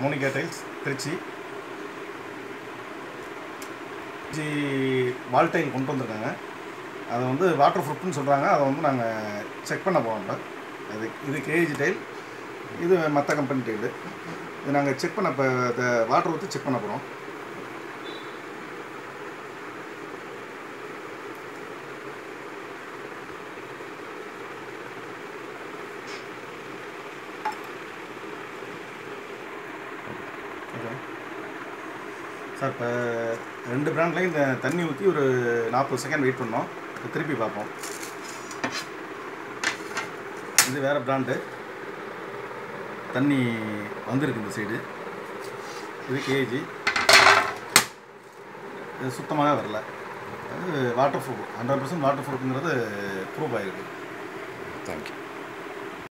Monica tiles Trichy Trichy wall tile கொண்டு வந்திருக்காங்க அதை வந்து வாட்டர் ப்ரூஃப்னு சொல்கிறாங்க அதை வந்து நாங்கள் செக் பண்ண போகிறோம் இப்போ அது இது கேஜி டைல் இது மற்ற கம்பெனி டைலு இது நாங்கள் செக் பண்ண இப்போ வாட்டர் ஊற்றி செக் பண்ண போகிறோம் ஓகே சார் இப்போ ரெண்டு பிராண்ட்லையும் இந்த தண்ணி ஊற்றி ஒரு நாற்பது செகண்ட் வெயிட் பண்ணோம் இப்போ திருப்பி பார்ப்போம் இது வேறு பிராண்டு தண்ணி வந்திருக்கு இந்த சைடு இது கேஜி இது சுத்தமாகவே வரல அது waterproof hundred percent water ப்ரூஃப்ங்கிறது ப்ரூஃப் ஆகிருக்கு தேங்க்யூ